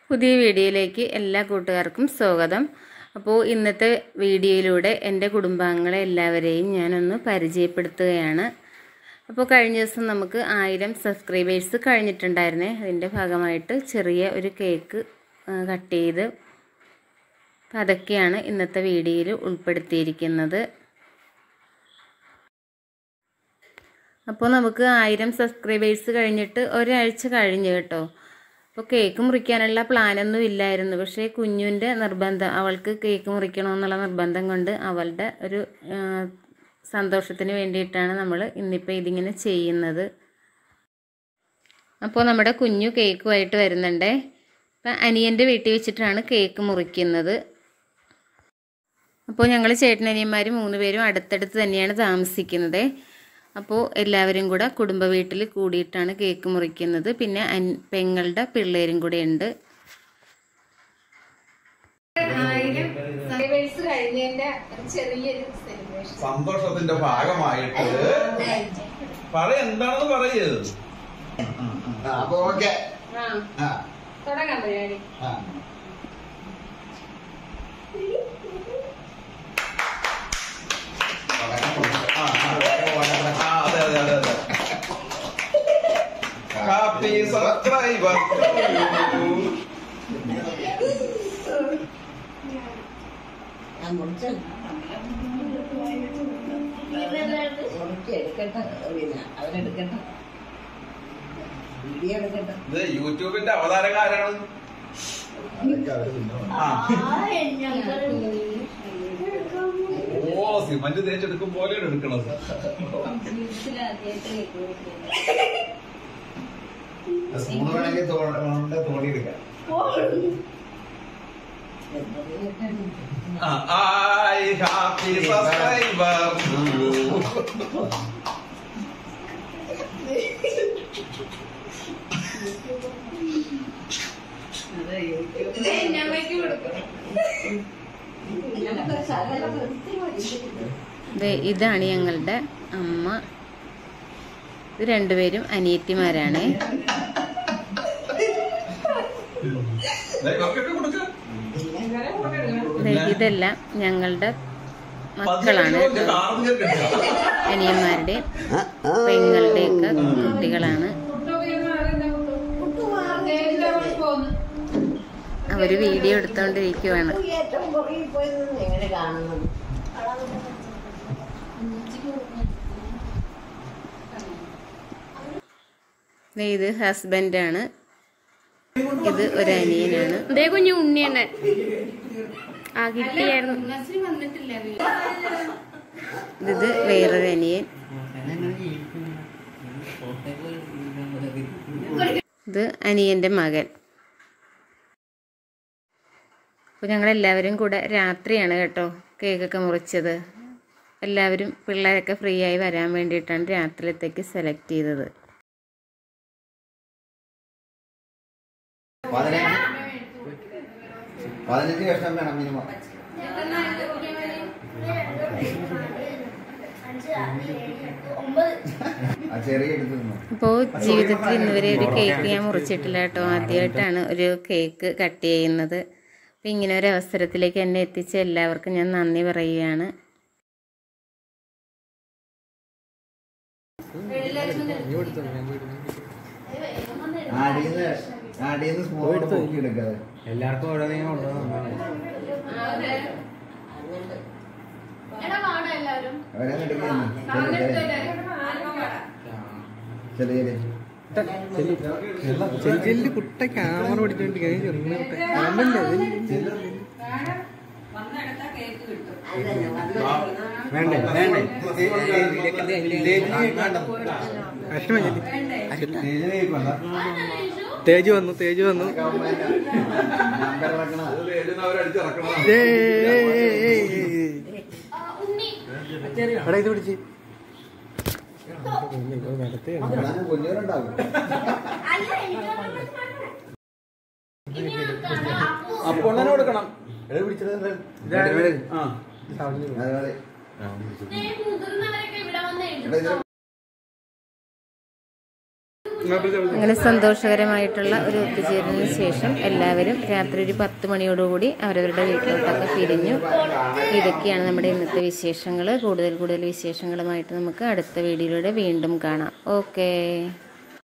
പുതിയ വീഡിയോയിലേക്ക് എല്ലാ കൂട്ടുകാർക്കും സ്വാഗതം അപ്പോൾ ഇന്നത്തെ വീഡിയോയിലൂടെ എൻ്റെ കുടുംബാംഗങ്ങളെ എല്ലാവരെയും ഞാനൊന്ന് പരിചയപ്പെടുത്തുകയാണ് അപ്പോൾ കഴിഞ്ഞ ദിവസം നമുക്ക് ആയിരം സബ്സ്ക്രൈബേഴ്സ് കഴിഞ്ഞിട്ടുണ്ടായിരുന്നേ അതിൻ്റെ ഭാഗമായിട്ട് ചെറിയ ഒരു കേക്ക് കട്ട് ചെയ്ത് അപ്പോൾ അതൊക്കെയാണ് ഇന്നത്തെ വീഡിയോയിൽ ഉൾപ്പെടുത്തിയിരിക്കുന്നത് അപ്പോൾ നമുക്ക് ആയിരം സബ്സ്ക്രൈബേഴ്സ് കഴിഞ്ഞിട്ട് ഒരാഴ്ച കഴിഞ്ഞു കേട്ടോ അപ്പോൾ കേക്ക് മുറിക്കാനുള്ള പ്ലാനൊന്നും ഇല്ലായിരുന്നു പക്ഷേ കുഞ്ഞുവിൻ്റെ നിർബന്ധം അവൾക്ക് കേക്ക് മുറിക്കണമെന്നുള്ള നിർബന്ധം കൊണ്ട് അവളുടെ ഒരു സന്തോഷത്തിന് വേണ്ടിയിട്ടാണ് നമ്മൾ ഇന്നിപ്പോൾ ഇതിങ്ങനെ ചെയ്യുന്നത് അപ്പോൾ നമ്മുടെ കുഞ്ഞു കേക്കുമായിട്ട് വരുന്നുണ്ടേ ഇപ്പം അനിയൻ്റെ വീട്ടിൽ വെച്ചിട്ടാണ് കേക്ക് മുറിക്കുന്നത് അപ്പോൾ ഞങ്ങൾ ചേട്ടനനിയന്മാർ മൂന്ന് പേരും അടുത്തടുത്ത് തന്നെയാണ് താമസിക്കുന്നത് അപ്പോൾ എല്ലാവരും കൂടെ കുടുംബ വീട്ടിൽ കൂടിയിട്ടാണ് കേക്ക് മുറിക്കുന്നത് പിന്നെ അൻ പെങ്ങളുടെ പിള്ളേരും കൂടെ ഉണ്ട് സന്തോഷത്തിന്റെ ഭാഗമായിട്ട് പറ എന്താണെന്ന് പറയൂ അപ്പൊ ഓക്കെ തുടങ്ങാൻ പരിപാടി ആ അതെ അതെ അതെ അതെ ഹാപ്പി സബ്സ്ക്രൈബർ ഞാൻ മുറിച്ച് മുറിച്ച് എടുക്കട്ടെ പിന്നെ അവരെടുക്കട്ടെ വീഡിയോ എടുക്കട്ടെ ഇത് യൂട്യൂബിന്റെ അവതാരകാരാണ് ആ ഓ സിമന്റ് തേച്ചെടുക്കും പോലെയാണ് എടുക്കണത് സ്പൂൺ വേണമെങ്കിൽ തോണ്ട് തോടിയെടുക്കാം ഐ ഹാപ്പി സബ്സ്ക്രൈബർ ദേ ഇതാണ് ഞങ്ങളുടെ അമ്മ ഇത് രണ്ടുപേരും അനിയത്തിമാരാണ് ഇവർക്കൊക്കെ കൊടുക്ക ദേ ഇതെല്ലാം ഞങ്ങളുടെ മക്കളാണ് കേട്ടോ. അനിയന്മാരുടെ പെങ്ങളുടെയൊക്കെ കുട്ടികളാണ് അവര് വീഡിയോ എടുത്തോണ്ടിരിക്കുവാണ് ഏറ്റവും പുറകിൽ പോയി നിന്ന് എങ്ങനെ കാണുന്നത് ദേ ഇത് ഹസ്ബൻഡാണ് ഇത് ഒരു അനിയനാണ് ഇതേ കുഞ്ഞു ഉണ്ണിയണ്ണൻ ആ കിട്ടിയായിരുന്നു ഇത് വേറൊരു അനിയൻ ഇത് അനിയന്റെ മകൻ അപ്പോൾ ഞങ്ങളെല്ലാവരും കൂടെ രാത്രിയാണ് കേട്ടോ കേക്കൊക്കെ മുറിച്ചത് എല്ലാവരും പിള്ളേരൊക്കെ ഫ്രീ ആയി വരാൻ വേണ്ടിയിട്ടാണ് രാത്രിയത്തേക്ക് സെലക്ട് ചെയ്തത് പതിനഞ്ച് പതിനഞ്ച് കഷ്ണം വേണം മിനിമം ആ ചെറിയ എടുത്ത് തിന്നു അപ്പോൾ ജീവിതത്തിൽ ഇന്ന് വരെ ഒരു കേക്ക് ഞാൻ മുറിച്ചിട്ടില്ല കേട്ടോ ആദ്യമായിട്ടാണ് ഒരു കേക്ക് കട്ട് ചെയ്യുന്നത് അപ്പോൾ ഇങ്ങനെ ഒരു അവസരത്തിലേക്ക് എന്നെ എത്തിച്ച എല്ലാവർക്കും ഞാൻ നന്ദി പറയുകയാണ് ആടിന്ന് ആടിന്ന് സ്പൂൺ പൊക്കി എടുക്കാതെ എല്ലാവർക്കും ഓരോ നിങ്ങൾ കൊണ്ടുവന്നു അവരെ ചെറിയ ചെല്ലി കുട്ട ക്യാമറ പിടിച്ചോണ്ട് ചെറുങ്ങനെ കുട്ട ക്യാമറ വേണ്ടേ വേണ്ടേ കഷ്ടം തേജ് വന്നു തേജ് വന്നു നമ്പർ വെക്കണം അവരടിച്ചിറക്കണം ഏയ്, ഏയ്, ഏയ്, ഏയ്, ഏയ്. എടാ ഇത് പിടിച്ച് കുഞ്ഞൂരുണ്ടാകും അപ്പോൾ കൊടുക്കണം ആ അതെ അതെ മുതിർന്നവരൊക്കെ ഇവിടെ വന്ന് എടാ, ഇത് അങ്ങനെ സന്തോഷകരമായിട്ടുള്ള ഒരു ഒത്തുചേരലിന് ശേഷം എല്ലാവരും രാത്രി ഒരു പത്ത് മണിയോടുകൂടി അവരവരുടെ വീട്ടിലോട്ടൊക്കെ പിരിഞ്ഞു ഇതൊക്കെയാണ് നമ്മുടെ ഇന്നത്തെ വിശേഷങ്ങൾ കൂടുതൽ കൂടുതൽ വിശേഷങ്ങളുമായിട്ട് നമുക്ക് അടുത്ത വീഡിയോയിലൂടെ വീണ്ടും കാണാം ഓക്കേ